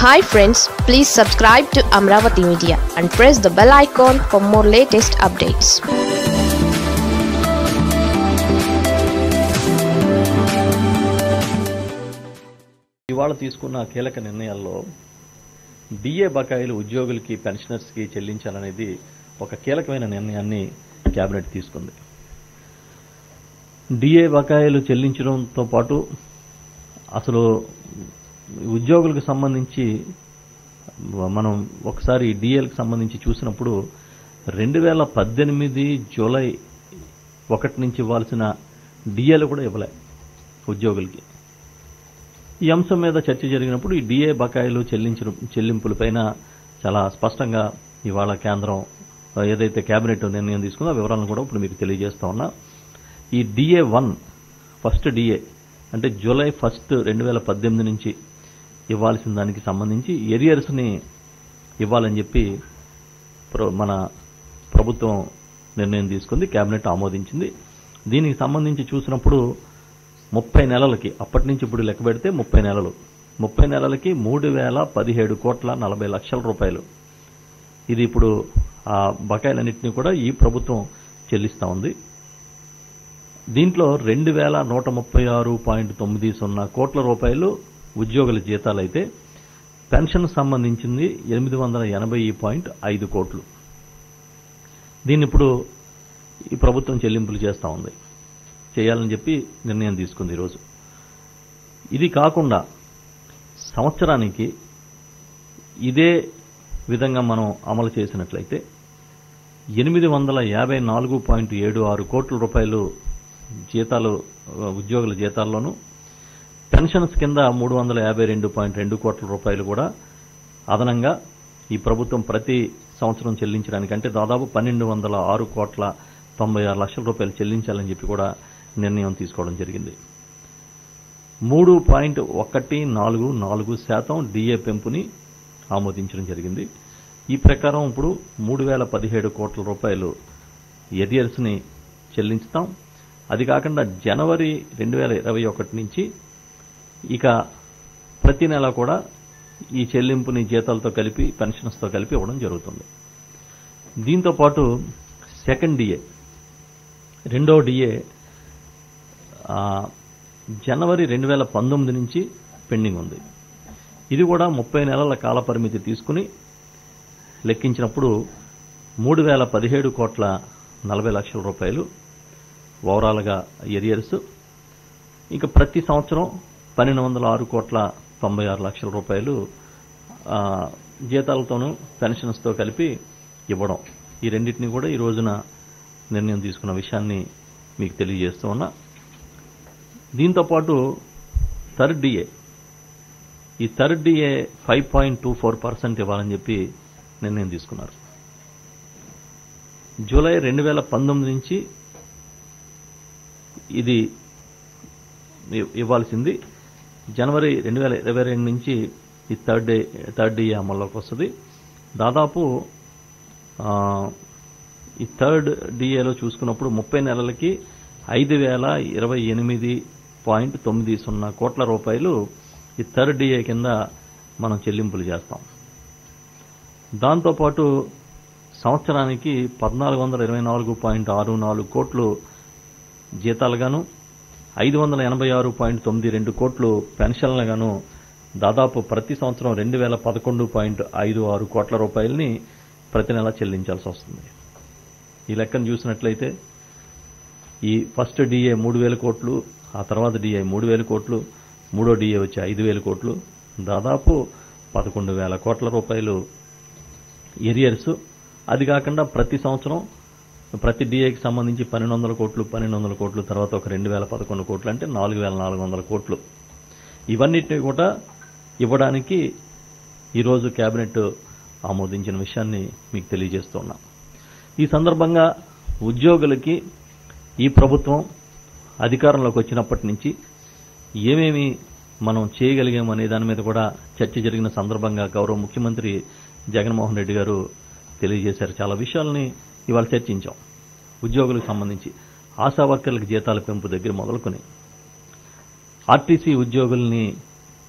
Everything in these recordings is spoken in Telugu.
Hi friends please subscribe to Amaravati media and press the bell icon for more latest updates ఇవాళ తీసుకున్న కీలక నిర్ణయాల్లో డిఏ బకాయిలు ఉద్యోగులకి పెన్షనర్స్కి చెల్లించాలనేది ఒక కీలకమైన నిర్ణయాన్ని కేబినెట్ తీసుకుంది డిఏ బకాయిలు చెల్లించడంతో పాటు అసలు ఉద్యోగులకు సంబంధించి మనం ఒకసారి డిఏలకు సంబంధించి చూసినప్పుడు రెండు వేల పద్దెనిమిది జూలై ఒకటి నుంచి ఇవ్వాల్సిన డిఏలు కూడా ఇవ్వలే ఉద్యోగులకి ఈ అంశం మీద చర్చ జరిగినప్పుడు ఈ డిఏ బకాయిలు చెల్లించిన చెల్లింపులపైన చాలా స్పష్టంగా ఇవాళ కేంద్రం ఏదైతే కేబినెట్ నిర్ణయం తీసుకుందో ఆ వివరాలను కూడా ఇప్పుడు మీకు తెలియజేస్తా ఉన్నా ఈ డిఏ వన్ ఫస్ట్ డిఏ అంటే జూలై ఫస్ట్ రెండు వేల పద్దెనిమిది నుంచి ఇవ్వాల్సిన దానికి సంబంధించి ఎరియర్స్ని ఇవ్వాలని చెప్పి ప్ర- మన ప్రభుత్వం నిర్ణయం తీసుకుంది కేబినెట్ ఆమోదించింది దీనికి సంబంధించి చూసినప్పుడు ముప్పై నెలలకి అప్పటి నుంచి ఇప్పుడు లెక్క పెడితే ముప్పై నెలలు ముప్పై నెలలకి మూడు వేల పదిహేడు కోట్ల నలభై లక్షల రూపాయలు ఇది ఇప్పుడు ఆ బకాయిలన్నింటినీ కూడా ఈ ప్రభుత్వం చెల్లిస్తా ఉంది దీంట్లో రెండు వేల నూట ముప్పై ఆరు పాయింట్ తొమ్మిది సున్నా కోట్ల రూపాయలు ఉద్యోగుల జీతాలైతే పెన్షన్ సంబంధించింది ఎనిమిది వందల ఎనభై పాయింట్ ఐదు కోట్లు దీన్ని ఇప్పుడు ఈ ప్రభుత్వం చెల్లింపులు చేస్తూ ఉంది చేయాలని చెప్పి నిర్ణయం తీసుకుంది ఈరోజు ఇది కాకుండా సంవత్సరానికి ఇదే విధంగా మనం అమలు చేసినట్లయితే ఎనిమిది వందల యాభై నాలుగు పాయింట్ ఏడు ఆరు కోట్ల రూపాయలు జీతాలు ఆ, ఉద్యోగుల జీతాల్లోనూ పెన్షన్స్ కింద మూడు వందల యాభై రెండు పాయింట్ రెండు కోట్ల రూపాయలు కూడా అదనంగా ఈ ప్రభుత్వం ప్రతి సంవత్సరం చెల్లించడానికి అంటే దాదాపు పన్నెండు వందల ఆరు కోట్ల తొంభై ఆరు లక్షల రూపాయలు చెల్లించాలని చెప్పి కూడా నిర్ణయం తీసుకోవడం జరిగింది మూడు పాయింట్ ఒకటి నాలుగు నాలుగు శాతం డిఏ పెంపుని ఆమోదించడం జరిగింది ఈ ప్రకారం ఇప్పుడు మూడు వేల పదిహేడు కోట్ల రూపాయలు ఎరియర్స్ని చెల్లించుతాం అది కాకుండా జనవరి రెండు వేల ఇరవై ఒకటి నుంచి ఇక ప్రతి నెల కూడా ఈ చెల్లింపుని జీతాలతో కలిపి పెన్షన్స్తో కలిపి ఇవ్వడం జరుగుతుంది దీంతో పాటు సెకండ్ డిఏ రెండో డిఏ ఆ, జనవరి రెండు వేల పంతొమ్మిది నుంచి పెండింగ్ ఉంది ఇది కూడా ముప్పై నెలల కాల పరిమితి తీసుకుని లెక్కించినప్పుడు మూడు వేల పదిహేడు కోట్ల నలభై లక్షల రూపాయలు ఓవరాల్గా ఎరియర్స్ ఇంకా ప్రతి సంవత్సరం పన్నెండు వందల ఆరు కోట్ల తొంభై ఆరు లక్షల రూపాయలు ఆ, జీతాలతోనూ పెన్షన్స్తో కలిపి ఇవ్వడం ఈ రెండింటిని కూడా ఈ రోజున నిర్ణయం తీసుకున్న విషయాన్ని మీకు తెలియజేస్తూ ఉన్నా దీంతో పాటు థర్డ్ డిఏ ఈ third DA five point two four percent ఇవ్వాలని చెప్పి నిర్ణయం తీసుకున్నారు జూలై రెండు వేల పంతొమ్మిది నుంచి ఇది ఇ- ఇవ్వాల్సింది జనవరి రెండు వేల ఇరవై రెండు నుంచి ఈ థర్డ్ డే థర్డ్ డిఏ అమల్లోకి వస్తుంది దాదాపు ఆ, ఈ థర్డ్ డిఏలో చూసుకున్నప్పుడు ముప్పై నెలలకి ఐదు వేల ఇరవై ఎనిమిది పాయింట్ తొమ్మిది సున్నా కోట్ల రూపాయలు ఈ థర్డ్ డిఏ కింద మనం చెల్లింపులు చేస్తాం దాంతోపాటు సంవత్సరానికి పద్నాలుగు వందల ఇరవై నాలుగు పాయింట్ ఆరు నాలుగు కోట్లు జీతాలుగాను ఐదు వందల ఎనభై ఆరు పాయింట్ తొమ్మిది రెండు కోట్లు పెన్షన్లుగాను దాదాపు ప్రతి సంవత్సరం రెండు వేల పదకొండు పాయింట్ ఐదు ఆరు కోట్ల రూపాయలని ప్రతి నెల చెల్లించాల్సి వస్తుంది ఈ లెక్కను చూసినట్లయితే ఈ ఫస్ట్ డిఏ మూడు వేల కోట్లు ఆ తర్వాత డిఏ మూడు వేల కోట్లు మూడో డిఏ వచ్చి ఐదు వేల కోట్లు దాదాపు పదకొండు వేల కోట్ల రూపాయలు ఎరియర్స్ అది కాకుండా ప్రతి సంవత్సరం ప్రతి డిఏకి సంబంధించి పన్నెండు వందల కోట్లు పన్నెండు వందల కోట్లు తర్వాత ఒక రెండు వేల పదకొండు కోట్లు అంటే నాలుగు వేల నాలుగు వందల కోట్లు ఇవన్నిటిని కూడా ఇవ్వడానికి ఈరోజు కేబినెట్ ఆమోదించిన విషయాన్ని మీకు తెలియజేస్తున్నా ఈ సందర్భంగా ఉద్యోగులకి ఈ ప్రభుత్వం అధికారంలోకి వచ్చినప్పటి నుంచి ఏమేమి మనం చేయగలిగాం అనే దాని మీద కూడా చర్చ జరిగిన సందర్భంగా గౌరవ ముఖ్యమంత్రి జగన్మోహన్ రెడ్డి గారు తెలియజేశారు చాలా విషయాల్ని ఇవాళ చర్చించాం ఉద్యోగులకు సంబంధించి ఆశా వర్కర్లకు జీతాల పెంపు దగ్గర మొదలుకొని ఆర్టీసీ ఉద్యోగుల్ని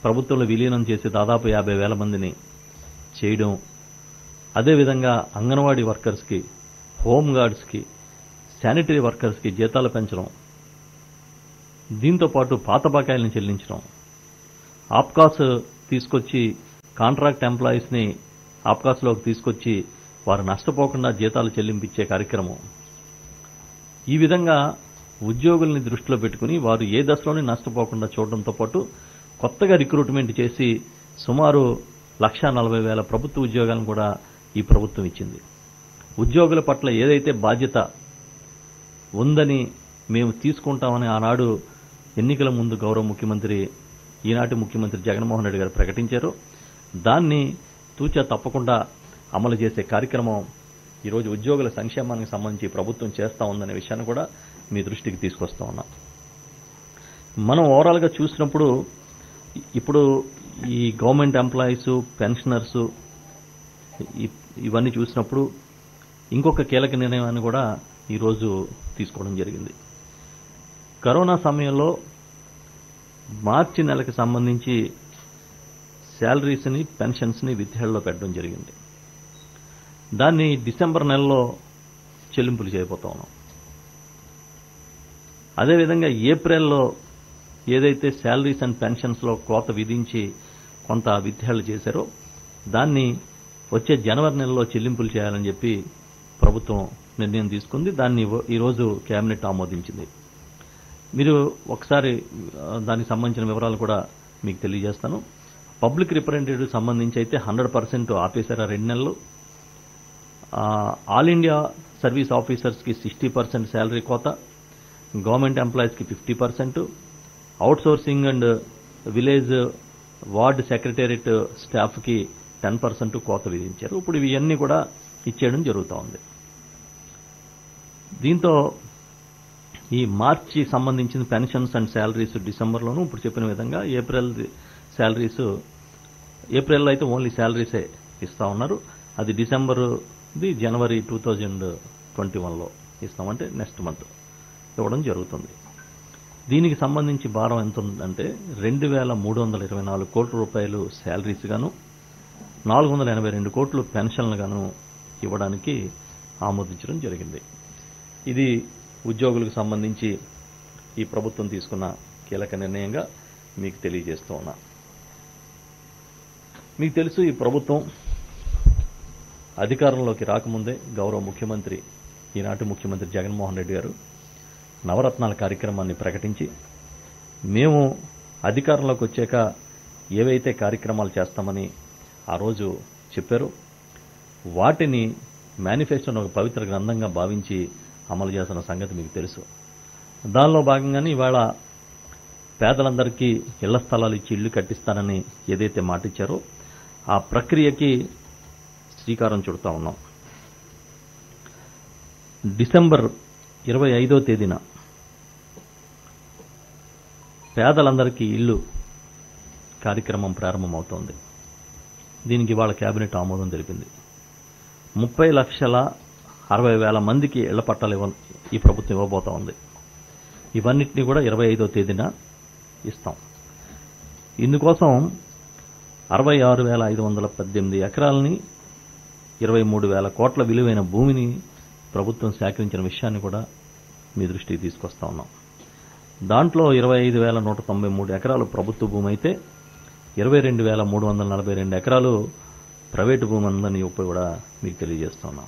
ప్రభుత్వంలో విలీనం చేసి దాదాపు యాభై వేల మందిని చేయడం అదేవిధంగా అంగన్వాడీ వర్కర్స్కి హోమ్ గార్డ్స్కి శానిటరీ వర్కర్స్కి జీతాలు పెంచడం దీంతో పాటు పాత బకాయిలను చెల్లించడం ఆప్కాస్ తీసుకొచ్చి కాంట్రాక్ట్ ఎంప్లాయీస్ని ఆప్కాస్లోకి తీసుకొచ్చి వారు నష్టపోకుండా జీతాలు చెల్లింపించే కార్యక్రమం ఈ విధంగా ఉద్యోగుల్ని దృష్టిలో పెట్టుకుని వారు ఏ దశలోనే నష్టపోకుండా చూడడంతో పాటు కొత్తగా రిక్రూట్మెంట్ చేసి సుమారు లక్షా నలభై వేల ప్రభుత్వ ఉద్యోగాలను కూడా ఈ ప్రభుత్వం ఇచ్చింది ఉద్యోగుల పట్ల ఏదైతే బాధ్యత ఉందని మేము తీసుకుంటామని ఆనాడు ఎన్నికల ముందు గౌరవ ముఖ్యమంత్రి ఈనాటి ముఖ్యమంత్రి జగన్మోహన్ రెడ్డి గారు ప్రకటించారు దాన్ని తూచా తప్పకుండా అమలు చేసే కార్యక్రమం ఈరోజు ఉద్యోగుల సంక్షేమానికి సంబంధించి ప్రభుత్వం చేస్తా ఉందనే విషయాన్ని కూడా మీ దృష్టికి తీసుకొస్తా ఉన్నాం మనం ఓవరాల్గా చూసినప్పుడు ఇప్పుడు ఈ గవర్నమెంట్ ఎంప్లాయీస్ పెన్షనర్స్ ఇవన్నీ చూసినప్పుడు ఇంకొక కీలక నిర్ణయాన్ని కూడా ఈరోజు తీసుకోవడం జరిగింది కరోనా సమయంలో మార్చి నెలకు సంబంధించి శాలరీస్ని పెన్షన్స్ని విత్హెళ్లో పెట్టడం జరిగింది దాన్ని డిసెంబర్ నెలలో చెల్లింపులు చేయబోతా ఉన్నాం అదేవిధంగా ఏప్రిల్లో ఏదైతే శాలరీస్ అండ్ పెన్షన్స్లో కోత విధించి కొంత విత్హెళ్లు చేశారో దాన్ని వచ్చే జనవరి నెలలో చెల్లింపులు చేయాలని చెప్పి ప్రభుత్వం నిర్ణయం తీసుకుంది దాన్ని ఈరోజు కేబినెట్ ఆమోదించింది మీరు ఒకసారి ఆ, దానికి సంబంధించిన వివరాలు కూడా మీకు తెలియజేస్తాను పబ్లిక్ రిప్రజెంటేటివ్ సంబంధించి అయితే హండ్రెడ్ పర్సెంట్ ఆపేశారు ఆ రెండు నెలలు ఆ, ఆల్ ఇండియా సర్వీస్ ఆఫీసర్స్కి సిక్స్టీ పర్సెంట్ శాలరీ కోత గవర్నమెంట్ ఎంప్లాయీస్కి fifty percent outsourcing and village ward secretariat స్టాఫ్కి టెన్ పర్సెంట్ కోత విధించారు ఇప్పుడు ఇవన్నీ కూడా ఇచ్చేయడం జరుగుతూ ఉంది దీంతో ఈ మార్చి సంబంధించిన పెన్షన్స్ అండ్ శాలరీస్ డిసెంబర్లోను ఇప్పుడు చెప్పిన విధంగా ఏప్రిల్ శాలరీస్ ఏప్రిల్లో అయితే ఓన్లీ శాలరీసే ఇస్తా ఉన్నారు అది డిసెంబర్ది జనవరి టూ థౌజండ్ ట్వంటీ వన్లో ఇస్తామంటే నెక్స్ట్ మంత్ ఇవ్వడం జరుగుతుంది దీనికి సంబంధించి భారం ఎంత ఉందంటే రెండు వేల మూడు వందల ఇరవై నాలుగు కోట్ల రూపాయలు శాలరీస్ గాను నాలుగు వందల ఎనభై రెండు కోట్లు పెన్షన్లు గాను ఇవ్వడానికి ఆమోదించడం జరిగింది ఇది ఉద్యోగులకు సంబంధించి ఈ ప్రభుత్వం తీసుకున్న కీలక నిర్ణయంగా మీకు తెలియజేస్తూ ఉన్నా మీకు తెలుసు ఈ ప్రభుత్వం అధికారంలోకి రాకముందే గౌరవ ముఖ్యమంత్రి ఈనాటి ముఖ్యమంత్రి జగన్మోహన్ రెడ్డి గారు నవరత్నాల కార్యక్రమాన్ని ప్రకటించి మేము అధికారంలోకి వచ్చాక ఏవైతే కార్యక్రమాలు చేస్తామని ఆ రోజు చెప్పారో వాటిని మేనిఫెస్టోను ఒక పవిత్ర గ్రంథంగా భావించి అమలు చేస్తున్న సంగతి మీకు తెలుసు దానిలో భాగంగానే ఇవాళ పేదలందరికీ ఇళ్ల స్థలాలు ఇచ్చి ఇళ్లు కట్టిస్తానని ఏదైతే మాట ఇచ్చారో ఆ ప్రక్రియకి శ్రీకారం చుడతా ఉన్నాం డిసెంబర్ ఇరవై ఐదో తేదీన పేదలందరికీ ఇల్లు కార్యక్రమం ప్రారంభమవుతోంది దీనికి ఇవాళ కేబినెట్ ఆమోదం తెలిపింది ముప్పై లక్షల అరవై వేల మందికి ఇళ్ల పట్టాలు ఇవ్వ ఈ ప్రభుత్వం ఇవ్వబోతా ఉంది ఇవన్నిటిని కూడా ఇరవై ఐదో తేదీన ఇస్తాం ఇందుకోసం అరవై ఆరు వేల ఐదు వందల పద్దెనిమిది ఎకరాలని ఇరవై మూడు వేల కోట్ల విలువైన భూమిని ప్రభుత్వం సేకరించిన విషయాన్ని కూడా మీ దృష్టికి తీసుకొస్తా ఉన్నాం దాంట్లో ఇరవై ఐదు వేల నూట తొంభై మూడు ఎకరాలు ప్రభుత్వ భూమి అయితే ఇరవై రెండు వేల మూడు వందల నలభై రెండు ఎకరాలు ప్రైవేటు భూమి ఉందని చెప్పి కూడా మీకు తెలియజేస్తా ఉన్నాం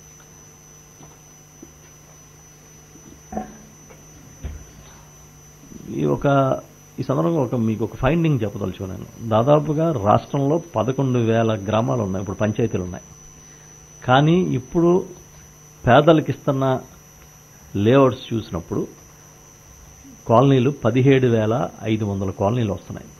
ఈ ఒక ఈ సందర్భంగా ఒక మీకు ఒక ఫైండింగ్ చెప్పదలుచుకున్నాను దాదాపుగా రాష్ట్రంలో పదకొండు వేల గ్రామాలు ఉన్నాయి ఇప్పుడు పంచాయతీలు ఉన్నాయి కానీ ఇప్పుడు పేదలకు ఇస్తున్న లేఅవుట్స్ చూసినప్పుడు కాలనీలు పదిహేడు వేల ఐదు వందల కాలనీలు వస్తున్నాయి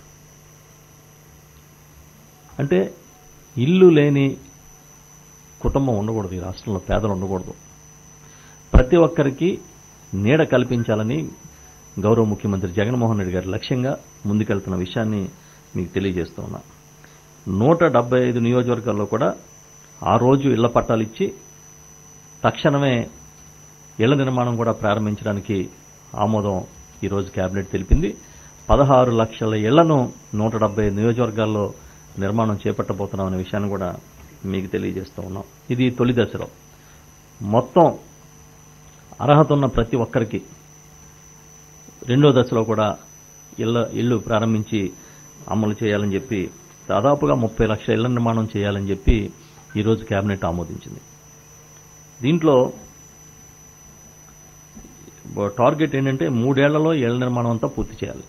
అంటే ఇల్లు లేని కుటుంబం ఉండకూడదు ఈ రాష్ట్రంలో పేదలు ఉండకూడదు ప్రతి ఒక్కరికి నీడ కల్పించాలని గౌరవ ముఖ్యమంత్రి జగన్మోహన్ రెడ్డి గారి లక్ష్యంగా ముందుకెళ్తున్న విషయాన్ని మీకు తెలియజేస్తూ ఉన్నా నూట డెబ్బై ఐదు నియోజకవర్గాల్లో కూడా ఆ రోజు ఇళ్ల పట్టాలు ఇచ్చి తక్షణమే ఇళ్ల నిర్మాణం కూడా ప్రారంభించడానికి ఆమోదం ఈరోజు కేబినెట్ తెలిపింది పదహారు లక్షల ఇళ్లను నూట డెబ్బై నియోజకవర్గాల్లో నిర్మాణం చేపట్టబోతున్నాం అనే విషయాన్ని కూడా మీకు తెలియజేస్తూ ఉన్నాం ఇది తొలి దశలో మొత్తం అర్హత ఉన్న ప్రతి ఒక్కరికి రెండో దశలో కూడా ఇళ్ళ ఇల్లు ప్రారంభించి అమలు చేయాలని చెప్పి దాదాపుగా ముప్పై లక్షల ఇళ్ల నిర్మాణం చేయాలని చెప్పి ఈరోజు కేబినెట్ ఆమోదించింది దీంట్లో టార్గెట్ ఏంటంటే మూడేళ్లలో ఇళ్ల నిర్మాణం అంతా పూర్తి చేయాలి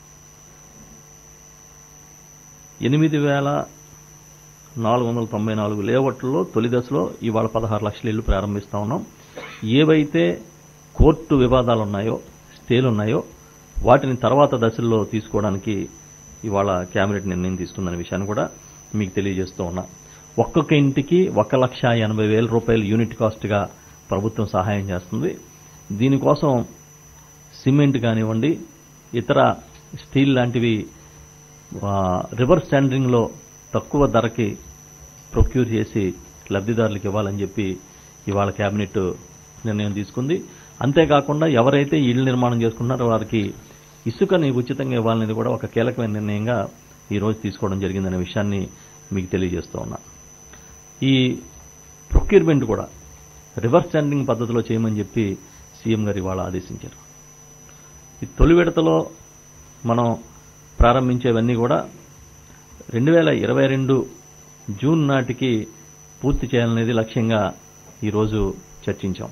ఎనిమిది వేల నాలుగు వందల తొంభై నాలుగు లేఅవుట్లలో తొలి దశలో ఇవాళ పదహారు లక్షల ఇళ్లు ప్రారంభిస్తా ఉన్నాం ఏవైతే కోర్టు వివాదాలు ఉన్నాయో స్టేలు ఉన్నాయో వాటిని తర్వాత దశల్లో తీసుకోవడానికి ఇవాళ కేబినెట్ నిర్ణయం తీసుకుందనే విషయాన్ని కూడా మీకు తెలియజేస్తూ ఉన్నా ఒక్కొక్క ఇంటికి ఒక లక్ష ఎనభై వేల రూపాయలు యూనిట్ కాస్ట్గా ప్రభుత్వం సహాయం చేస్తుంది దీనికోసం సిమెంట్ కానివ్వండి ఇతర స్టీల్ లాంటివి రివర్స్ టెండరింగ్లో తక్కువ ధరకి ప్రొక్యూర్ చేసి లబ్ధిదారులకు ఇవ్వాలని చెప్పి ఇవాళ కేబినెట్ నిర్ణయం తీసుకుంది అంతేకాకుండా ఎవరైతే ఇళ్ల నిర్మాణం చేసుకుంటున్నారో వారికి ఇసుకని ఉచితంగా ఇవ్వాలనేది కూడా ఒక కీలకమైన నిర్ణయంగా ఈ రోజు తీసుకోవడం జరిగిందనే విషయాన్ని మీకు తెలియజేస్తూ ఉన్నా ఈ ప్రొక్యూర్మెంట్ కూడా రివర్స్ టెండరింగ్ పద్ధతిలో చేయమని చెప్పి సీఎం గారు ఇవాళ ఆదేశించారు ఈ తొలి విడతలో మనం ప్రారంభించేవన్నీ కూడా రెండు వేల ఇరవై రెండు జూన్ నాటికి పూర్తి చేయాలనేది లక్ష్యంగా ఈరోజు చర్చించాం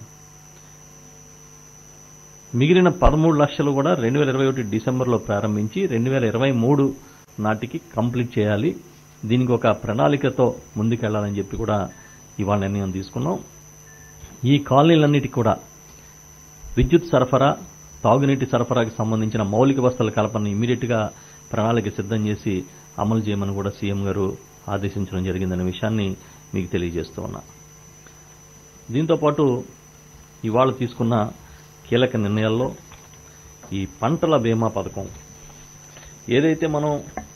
మిగిలిన పదమూడు లక్షలు కూడా రెండు వేల ఇరవై ఒకటి డిసెంబర్లో ప్రారంభించి రెండు వేల ఇరవై మూడు నాటికి కంప్లీట్ చేయాలి దీనికి ఒక ప్రణాళికతో ముందుకెళ్లాలని చెప్పి కూడా ఇవాళ నిర్ణయం తీసుకున్నాం ఈ కాలనీలన్నిటికీ కూడా విద్యుత్ సరఫరా తాగునీటి సరఫరాకి సంబంధించిన మౌలిక వసతుల కల్పన ఇమీడియట్గా ప్రణాళిక సిద్ధం చేసి అమలు చేయమని కూడా సీఎం గారు ఆదేశించడం జరిగిందనే విషయాన్ని మీకు తెలియజేస్తూ ఉన్నా దీంతోపాటు ఇవాళ తీసుకున్న కీలక నిర్ణయాల్లో ఈ పంటల బీమా పథకం ఏదైతే మనం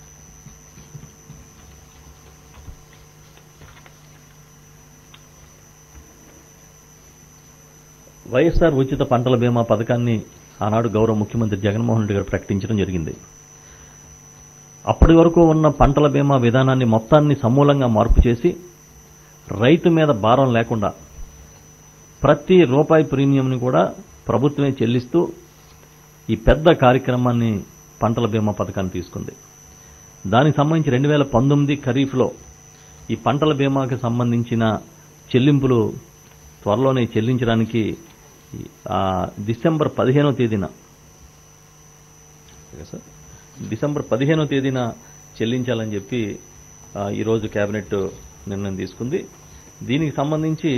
వైఎస్ఆర్ ఉచిత పంటల బీమా పథకాన్ని ఆనాడు గౌరవ ముఖ్యమంత్రి జగన్మోహన్ రెడ్డి గారు ప్రకటించడం జరిగింది అప్పటి వరకు ఉన్న పంటల బీమా విధానాన్ని మొత్తాన్ని సమూలంగా మార్పు చేసి రైతు మీద భారం లేకుండా ప్రతి రూపాయి ప్రీమియంని కూడా ప్రభుత్వమే చెల్లిస్తూ ఈ పెద్ద కార్యక్రమాన్ని పంటల బీమా పథకాన్ని తీసుకుంది దానికి సంబంధించి రెండు వేల పంతొమ్మిది ఖరీఫ్లో ఈ పంటల బీమాకి సంబంధించిన చెల్లింపులు త్వరలోనే చెల్లించడానికి ఆ, డిసెంబర్ పదిహేనో తేదీన ఓకే సార్? డిసెంబర్ పదిహేనో తేదీన చెల్లించాలని చెప్పి ఆ, ఈరోజు కేబినెట్ నిర్ణయం తీసుకుంది దీనికి సంబంధించి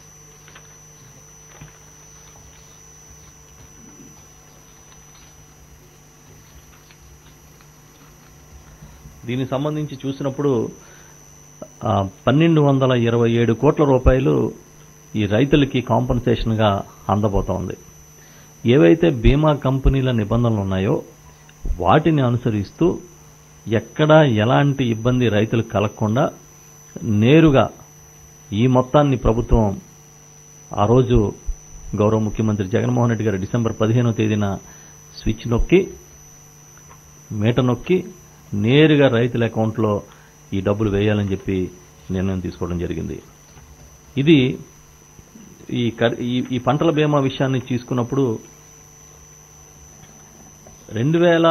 దీనికి సంబంధించి చూసినప్పుడు ఆ, పన్నెండు వందల ఇరవై ఏడు కోట్ల రూపాయలు ఈ రైతులకి కాంపన్సేషన్గా అందబోతోంది ఏవైతే బీమా కంపెనీల నిబంధనలు ఉన్నాయో వాటిని అనుసరిస్తూ ఎక్కడా ఎలాంటి ఇబ్బంది రైతులకు కలగకుండా నేరుగా ఈ మొత్తాన్ని ప్రభుత్వం ఆ రోజు గౌరవ ముఖ్యమంత్రి జగన్మోహన్ రెడ్డి గారు డిసెంబర్ పదిహేనో తేదీన స్విచ్ నొక్కి మీట నొక్కి నేరుగా రైతుల అకౌంట్లో ఈ డబ్బులు వేయాలని చెప్పి నిర్ణయం తీసుకోవడం జరిగింది ఇది ఈ కర్- ఈ- ఈ పంటల బీమా విషయాన్ని తీసుకున్నప్పుడు రెండు వేల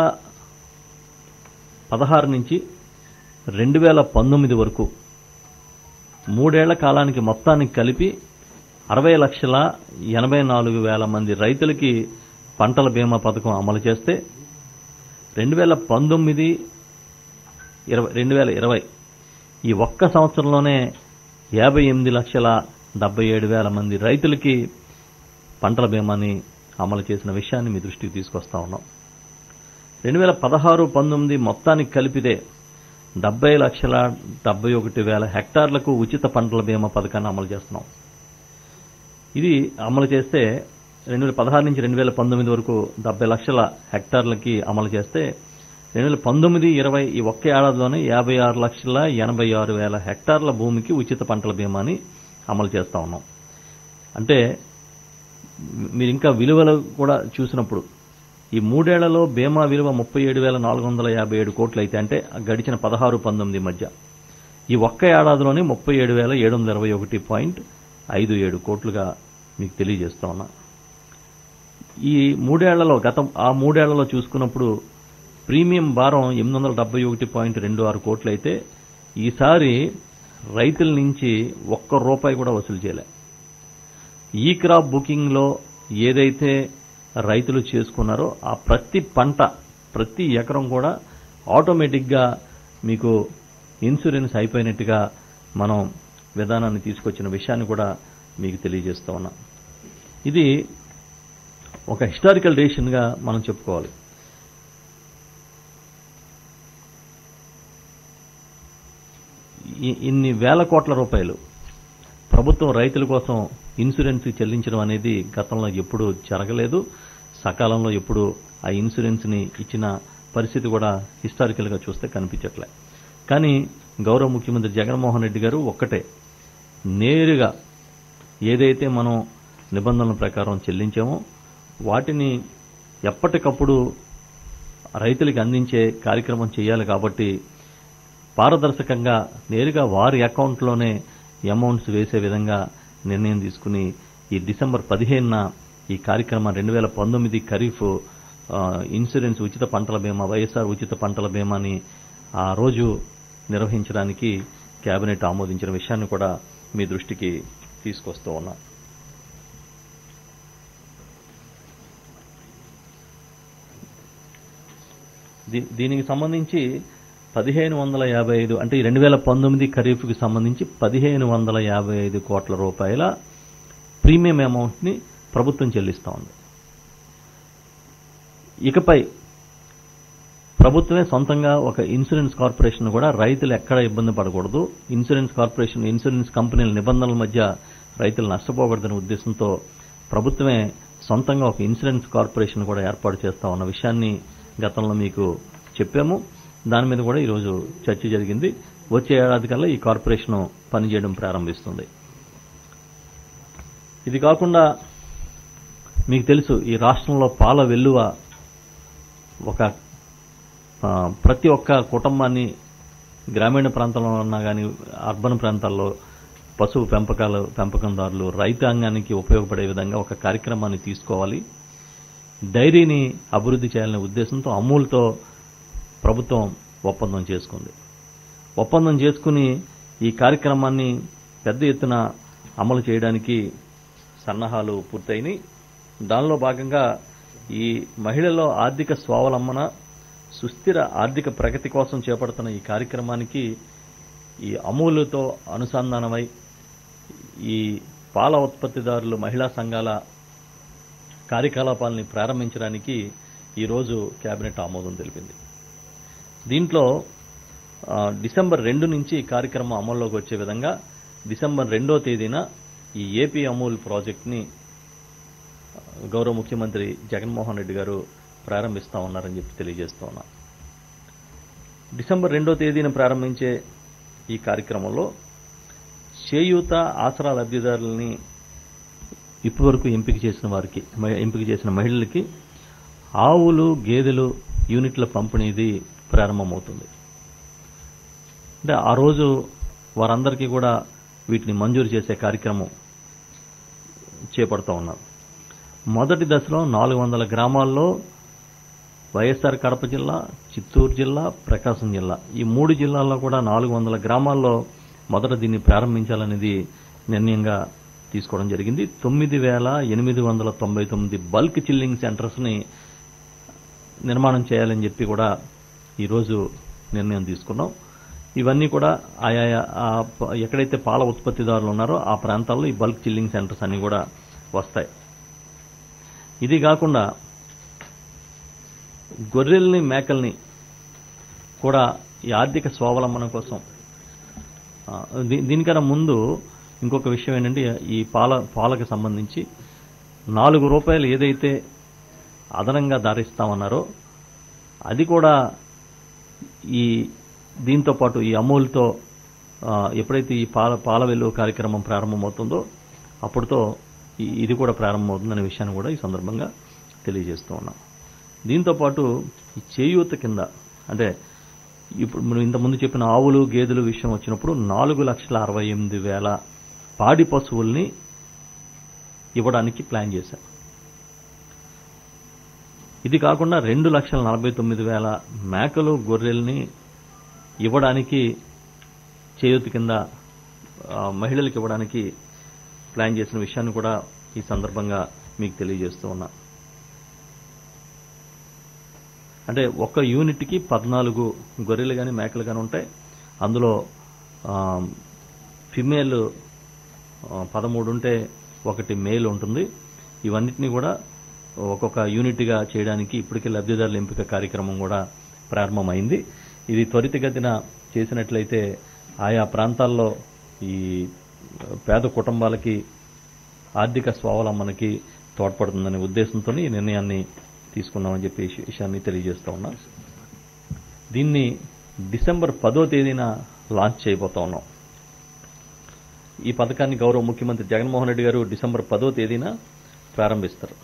పదహారు నుంచి రెండు వేల పంతొమ్మిది వరకు మూడేళ్ల కాలానికి మొత్తానికి కలిపి అరవై లక్షల ఎనభై నాలుగు వేల మంది రైతులకి పంటల బీమా పథకం అమలు చేస్తే రెండు వేల పంతొమ్మిది ఇరవై రెండు వేల ఇరవై ఈ ఒక్క సంవత్సరంలోనే యాభై ఎనిమిది లక్షల డెబ్బై ఏడు వేల మంది రైతులకి పంటల బీమాని అమలు చేసిన విషయాన్ని మీ దృష్టికి తీసుకొస్తా ఉన్నాం రెండు వేల పదహారు పంతొమ్మిది మొత్తానికి కలిపితే డెబ్బై లక్షల డెబ్బై ఒకటి వేల హెక్టార్లకు ఉచిత పంటల బీమా పథకాన్ని అమలు చేస్తున్నాం ఇది అమలు చేస్తే రెండు వేల పదహారు నుంచి రెండు వేల పంతొమ్మిది వరకు డెబ్బై లక్షల హెక్టార్లకి అమలు చేస్తే రెండు వేల పంతొమ్మిది ఇరవై ఈ ఒక్క ఏడాదిలోనే యాభై ఆరు లక్షల ఎనభై ఆరు వేల హెక్టార్ల భూమికి ఉచిత పంటల బీమాని అమలు చేస్తా ఉన్నాం అంటే మీరు ఇంకా విలువలు కూడా చూసినప్పుడు ఈ మూడేళ్లలో బీమా విలువ ముప్పై ఏడు వేల నాలుగు వందల యాభై ఏడు కోట్లు అయితే అంటే గడిచిన పదహారు పంతొమ్మిది మధ్య ఈ ఒక్క ఏడాదిలోనే ముప్పై ఏడు వేల ఏడు వందల ఇరవై ఒకటి పాయింట్ ఐదు ఏడు కోట్లుగా మీకు తెలియజేస్తా ఉన్నా ఈ మూడేళ్లలో గతం ఆ మూడేళ్లలో చూసుకున్నప్పుడు ప్రీమియం భారం ఎనిమిది వందల డెబ్బై ఒకటి పాయింట్ రెండు ఆరు కోట్లు అయితే ఈసారి రైతుల నుంచి ఒక్క రూపాయి కూడా వసూలు చేయలే ఈ క్రాప్ బుకింగ్లో ఏదైతే రైతులు చేసుకున్నారో ఆ ప్రతి పంట ప్రతి ఎకరం కూడా ఆటోమేటిక్గా మీకు ఇన్సూరెన్స్ అయిపోయినట్టుగా మనం విధానాన్ని తీసుకొచ్చిన విషయాన్ని కూడా మీకు తెలియజేస్తా ఉన్నాం ఇది ఒక హిస్టారికల్ డెసిషన్గా మనం చెప్పుకోవాలి ఇ- ఇన్ని వేల కోట్ల రూపాయలు ప్రభుత్వం రైతుల కోసం ఇన్సూరెన్స్ చెల్లించడం అనేది గతంలో ఎప్పుడూ జరగలేదు సకాలంలో ఎప్పుడు ఆ ఇన్సూరెన్స్ ని ఇచ్చిన పరిస్థితి కూడా హిస్టారికల్ గా చూస్తే కనిపించట్లే కానీ గౌరవ ముఖ్యమంత్రి జగన్మోహన్ రెడ్డి గారు ఒక్కటే నేరుగా ఏదైతే మనం నిబంధనల ప్రకారం చెల్లించామో వాటిని ఎప్పటికప్పుడు రైతులకు అందించే కార్యక్రమం చేయాలి కాబట్టి పారదర్శకంగా నేరుగా వారి అకౌంట్లోనే అమౌంట్స్ వేసే విధంగా నిర్ణయం తీసుకుని ఈ డిసెంబర్ పదిహేనున ఈ కార్యక్రమం రెండు వేల పంతొమ్మిది ఖరీఫ్ ఆ, ఇన్సూరెన్స్ ఉచిత పంటల బీమా వైఎస్ఆర్ ఉచిత పంటల బీమాని ఆ రోజు నిర్వహించడానికి కేబినెట్ ఆమోదించిన విషయాన్ని కూడా మీ దృష్టికి తీసుకొస్తూ ఉన్నా దీ- దీనికి సంబంధించి పదిహేను వందల యాభై ఐదు అంటే రెండు వేల పంతొమ్మిది ఖరీఫ్కి సంబంధించి పదిహేను వందల యాభై ఐదు కోట్ల రూపాయల ప్రీమియం అమౌంట్ని ప్రభుత్వం చెల్లిస్తూ ఉంది ఇకపై ప్రభుత్వమే సొంతంగా ఒక ఇన్సూరెన్స్ కార్పొరేషన్ కూడా రైతులు ఎక్కడ ఇబ్బంది పడకూడదు ఇన్సూరెన్స్ కార్పొరేషన్ ఇన్సూరెన్స్ కంపెనీల నిబంధనల మధ్య రైతులు నష్టపోకూడదనే ఉద్దేశంతో ప్రభుత్వమే సొంతంగా ఒక ఇన్సూరెన్స్ కార్పొరేషన్ కూడా ఏర్పాటు చేస్తా ఉన్న విషయాన్ని గతంలో మీకు చెప్పాము దాని మీద కూడా ఈరోజు చర్చ జరిగింది వచ్చే ఏడాది కల్లా ఈ కార్పొరేషన్ పనిచేయడం ప్రారంభిస్తుంది ఇది కాకుండా మీకు తెలుసు ఈ రాష్ట్రంలో పాల వెల్లువ ఒక ఆ, ప్రతి ఒక్క కుటుంబాన్ని గ్రామీణ ప్రాంతంలో ఉన్నా కానీ అర్బన్ ప్రాంతాల్లో పశువు పెంపకాలు పెంపకందారులు రైతాంగానికి ఉపయోగపడే విధంగా ఒక కార్యక్రమాన్ని తీసుకోవాలి డైరీని అభివృద్ధి చేయాలనే ఉద్దేశంతో అమూల్తో ప్రభుత్వం ఒప్పందం చేసుకుంది ఒప్పందం చేసుకుని ఈ కార్యక్రమాన్ని పెద్ద ఎత్తున అమలు చేయడానికి సన్నాహాలు పూర్తయినాయి దానిలో భాగంగా ఈ మహిళల్లో ఆర్థిక స్వావలంబన సుస్థిర ఆర్థిక ప్రగతి కోసం చేపడుతున్న ఈ కార్యక్రమానికి ఈ అమూలుతో అనుసంధానమై ఈ పాల ఉత్పత్తిదారులు మహిళా సంఘాల కార్యకలాపాలని ప్రారంభించడానికి ఈరోజు కేబినెట్ ఆమోదం తెలిపింది దీంట్లో ఆ, డిసెంబర్ రెండు నుంచి ఈ కార్యక్రమం అమల్లోకి వచ్చే విధంగా డిసెంబర్ రెండో తేదీన ఈ ఏపీ అమూల్ ప్రాజెక్ట్ని గౌరవ ముఖ్యమంత్రి జగన్మోహన్ రెడ్డి గారు ప్రారంభిస్తా ఉన్నారని చెప్పి తెలియజేస్తూ ఉన్నా డిసెంబర్ రెండో తేదీన ప్రారంభించే ఈ కార్యక్రమంలో చేయూత ఆసరా లబ్ధిదారులని ఇప్పటివరకు ఎంపిక చేసిన వారికి మ- ఎంపిక చేసిన మహిళలకి ఆవులు గేదెలు యూనిట్ల పంపిణీది ప్రారంభమవుతుంది అంటే ఆ రోజు వారందరికీ కూడా వీటిని మంజూరు చేసే కార్యక్రమం చేపడుతూ ఉన్నారు మొదటి దశలో నాలుగు వందల గ్రామాల్లో వైఎస్ఆర్ కడప జిల్లా చిత్తూరు జిల్లా ప్రకాశం జిల్లా ఈ మూడు జిల్లాల్లో కూడా నాలుగు వందల గ్రామాల్లో మొదట దీన్ని ప్రారంభించాలనేది నిర్ణయంగా తీసుకోవడం జరిగింది తొమ్మిది వేల ఎనిమిది వందల తొంభై తొమ్మిది బల్క్ చిల్లింగ్ సెంటర్స్ని నిర్మాణం చేయాలని చెప్పి కూడా ఈరోజు నిర్ణయం తీసుకున్నాం ఇవన్నీ కూడా ఆయా ఆ ప- ఎక్కడైతే పాల ఉత్పత్తిదారులు ఉన్నారో ఆ ప్రాంతాల్లో ఈ బల్క్ చిల్లింగ్ సెంటర్స్ అన్ని కూడా వస్తాయి ఇది కాకుండా గొర్రెల్ని మేకల్ని కూడా ఈ ఆర్థిక స్వావలంబన కోసం ఆ, దీ- దీనికన్నా ముందు ఇంకొక విషయం ఏంటంటే ఈ పాల పాలకు సంబంధించి నాలుగు రూపాయలు ఏదైతే అదనంగా ధరిస్తామన్నారో అది కూడా ఈ దీంతో పాటు ఈ అమూల్తో ఆ, ఎప్పుడైతే ఈ పాల పాల వెలువ కార్యక్రమం ప్రారంభమవుతుందో అప్పుడుతో ఈ- ఇది కూడా ప్రారంభమవుతుందనే విషయాన్ని కూడా ఈ సందర్భంగా తెలియజేస్తూ ఉన్నాం దీంతో పాటు ఈ చేయూత కింద అంటే ఇప్పుడు మనం ఇంతకుముందు చెప్పిన ఆవులు గేదెలు విషయం వచ్చినప్పుడు నాలుగు లక్షల అరవై ఎనిమిది వేల పాడి పశువుల్ని ఇవ్వడానికి ప్లాన్ చేశాం ఇది కాకుండా రెండు లక్షల నలభై తొమ్మిది వేల మేకలు గొర్రెల్ని ఇవ్వడానికి చేయూత కింద ఆ, మహిళలకు ఇవ్వడానికి ప్లాన్ చేసిన విషయాన్ని కూడా ఈ సందర్భంగా మీకు తెలియజేస్తూ ఉన్నా అంటే ఒక్క యూనిట్కి పద్నాలుగు గొర్రెలు కానీ మేకలు కానీ ఉంటాయి అందులో ఆ, ఫిమేల్ ఆ, పదమూడు ఉంటే ఒకటి మేల్ ఉంటుంది ఇవన్నిటిని కూడా ఒక్కొక్క యూనిట్గా చేయడానికి ఇప్పటికే లబ్ధిదారుల ఎంపిక కార్యక్రమం కూడా ప్రారంభమైంది ఇది త్వరితగతిన చేసినట్లయితే ఆయా ప్రాంతాల్లో ఈ పేద కుటుంబాలకి ఆర్థిక స్వావలంబనకి తోడ్పడుతుందనే ఉద్దేశంతో ఈ నిర్ణయాన్ని తీసుకున్నామని చెప్పి ఈ విషయాన్ని తెలియజేస్తా ఉన్నా దీన్ని డిసెంబర్ పదో తేదీన లాంచ్ చేయబోతా ఉన్నాం ఈ పథకాన్ని గౌరవ ముఖ్యమంత్రి జగన్మోహన్ రెడ్డి గారు డిసెంబర్ పదో తేదీన ప్రారంభిస్తారు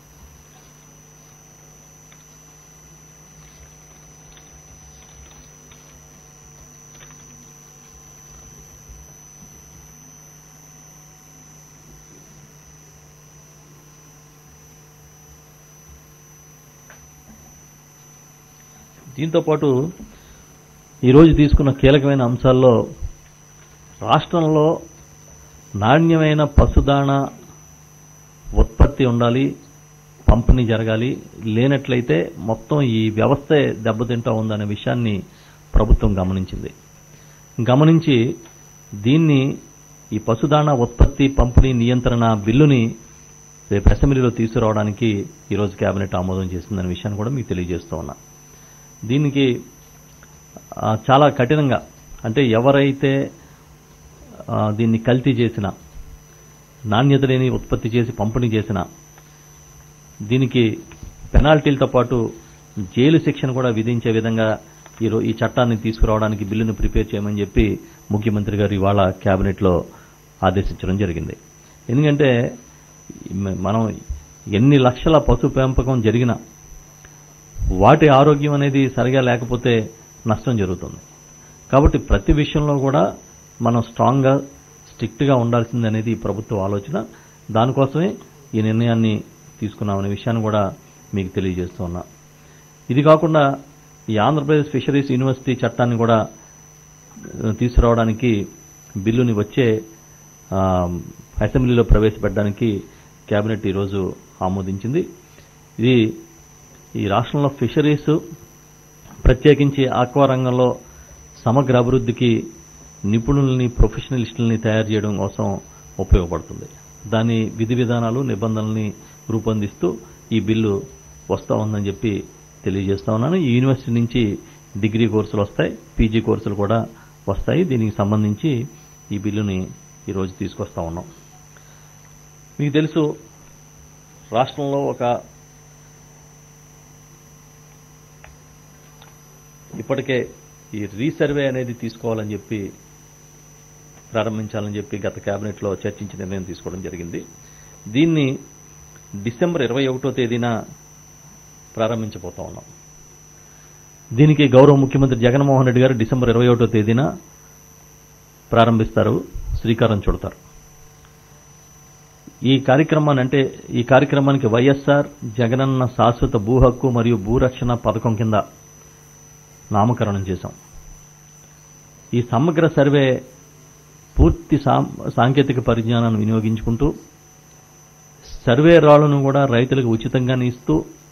దీంతో పాటు ఈరోజు తీసుకున్న కీలకమైన అంశాల్లో రాష్ట్రంలో నాణ్యమైన పశుదాణ ఉత్పత్తి ఉండాలి పంపిణీ జరగాలి లేనట్లయితే మొత్తం ఈ వ్యవస్థే దెబ్బతింటా ఉందనే విషయాన్ని ప్రభుత్వం గమనించింది గమనించి దీన్ని ఈ పశుదాణ ఉత్పత్తి పంపిణీ నియంత్రణ బిల్లుని రేపు అసెంబ్లీలో తీసుకురావడానికి ఈరోజు కేబినెట్ ఆమోదం చేసిందనే విషయాన్ని కూడా మీకు తెలియజేస్తూ ఉన్నా దీనికి ఆ, చాలా కఠినంగా అంటే ఎవరైతే ఆ, దీన్ని కల్తీ చేసిన నాణ్యత లేని ఉత్పత్తి చేసి పంపిణీ చేసిన దీనికి పెనాల్టీలతో పాటు జైలు శిక్షను కూడా విధించే విధంగా ఈ రో- ఈ చట్టాన్ని తీసుకురావడానికి బిల్లును ప్రిపేర్ చేయమని చెప్పి ముఖ్యమంత్రి గారు ఇవాళ కేబినెట్లో ఆదేశించడం జరిగింది ఎందుకంటే మ- మనం ఎన్ని లక్షల పశు పెంపకం జరిగినా వాటి ఆరోగ్యం అనేది సరిగా లేకపోతే నష్టం జరుగుతుంది కాబట్టి ప్రతి విషయంలో కూడా మనం స్ట్రాంగ్గా స్ట్రిక్ట్గా ఉండాల్సింది అనేది ఈ ప్రభుత్వ ఆలోచన దానికోసమే ఈ నిర్ణయాన్ని తీసుకున్నామనే విషయాన్ని కూడా మీకు తెలియజేస్తూ ఉన్నా ఇది కాకుండా ఈ ఆంధ్రప్రదేశ్ ఫిషరీస్ యూనివర్సిటీ చట్టాన్ని కూడా ఆ, తీసుకురావడానికి బిల్లుని వచ్చే ఆ, అసెంబ్లీలో ప్రవేశపెట్టడానికి కేబినెట్ ఈరోజు ఆమోదించింది ఇది ఈ రాష్ట్రంలో ఫిషరీస్ ప్రత్యేకించి ఆక్వా రంగంలో సమగ్ర అభివృద్ధికి నిపుణుల్ని ప్రొఫెషనలిస్టుల్ని తయారు చేయడం కోసం ఉపయోగపడుతుంది దాని విధి విధానాలు నిబంధనల్ని రూపొందిస్తూ ఈ బిల్లు వస్తా ఉందని చెప్పి తెలియజేస్తా ఉన్నాను ఈ యూనివర్సిటీ నుంచి డిగ్రీ కోర్సులు వస్తాయి పీజీ కోర్సులు కూడా వస్తాయి దీనికి సంబంధించి ఈ బిల్లుని ఈరోజు తీసుకొస్తా ఉన్నాం మీకు తెలుసు రాష్ట్రంలో ఒక ఇప్పటికే ఈ రీసర్వే అనేది తీసుకోవాలని చెప్పి ప్రారంభించాలని చెప్పి గత కేబినెట్లో చర్చించి నిర్ణయం తీసుకోవడం జరిగింది దీన్ని డిసెంబర్ ఇరవై ఒకటో తేదీన ప్రారంభించబోతా ఉన్నాం దీనికి గౌరవ ముఖ్యమంత్రి జగన్మోహన్ రెడ్డి గారు డిసెంబర్ ఇరవై ఒకటో తేదీన ప్రారంభిస్తారు శ్రీకారం చుడతారు ఈ కార్యక్రమాన్ని అంటే ఈ కార్యక్రమానికి వైఎస్ఆర్ జగనన్న శాశ్వత భూ హక్కు మరియు భూరక్షణ పథకం కింద నామకరణం చేశాం ఈ సమగ్ర సర్వే పూర్తి సాం- సాంకేతిక పరిజ్ఞానాన్ని వినియోగించుకుంటూ సర్వే రాళ్లను కూడా రైతులకు ఉచితంగానే ఇస్తూ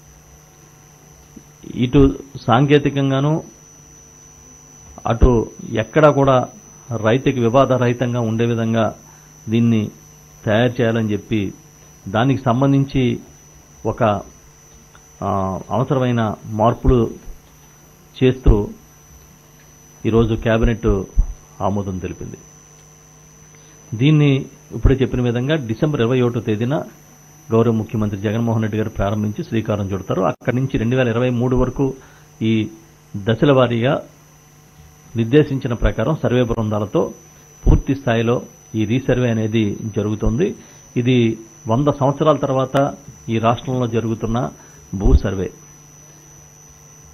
ఇటు సాంకేతికంగాను అటు ఎక్కడా కూడా రైతుకి వివాదరహితంగా ఉండే విధంగా దీన్ని తయారు చేయాలని చెప్పి దానికి సంబంధించి ఒక ఆ, అవసరమైన మార్పులు చేస్తూ ఈరోజు కేబినెట్ ఆమోదం తెలిపింది దీన్ని ఇప్పుడే చెప్పిన విధంగా డిసెంబర్ ఇరవై ఒకటో తేదీన గౌరవ ముఖ్యమంత్రి జగన్మోహన్ రెడ్డి గారు ప్రారంభించి శ్రీకారం చుడతారు అక్కడి నుంచి రెండు వేల ఇరవై మూడు వరకు ఈ దశల వారీగా నిర్దేశించిన ప్రకారం సర్వే బృందాలతో పూర్తి స్థాయిలో ఈ రీసర్వే అనేది జరుగుతుంది ఇది వంద సంవత్సరాల తర్వాత ఈ రాష్ట్రంలో జరుగుతున్న భూ సర్వే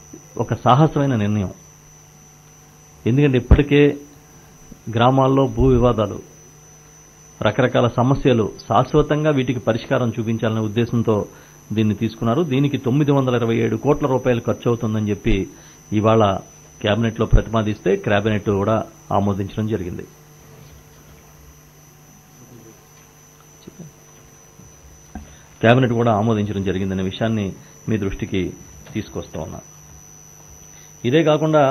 ఒక సాహసమైన నిర్ణయం ఎందుకంటే ఇప్పటికే గ్రామాల్లో భూ వివాదాలు రకరకాల సమస్యలు శాశ్వతంగా వీటికి పరిష్కారం చూపించాలనే ఉద్దేశంతో దీన్ని తీసుకున్నారు దీనికి తొమ్మిది వందల ఇరవై ఏడు కోట్ల రూపాయలు ఖర్చు అవుతుందని చెప్పి ఇవాళ కేబినెట్లో ప్రతిపాదిస్తే కేబినెట్ కూడా ఆమోదించడం జరిగింది కేబినెట్ కూడా ఆమోదించడం జరిగిందనే విషయాన్ని మీ దృష్టికి తీసుకొస్తా ఉన్నా ఇదే కాకుండా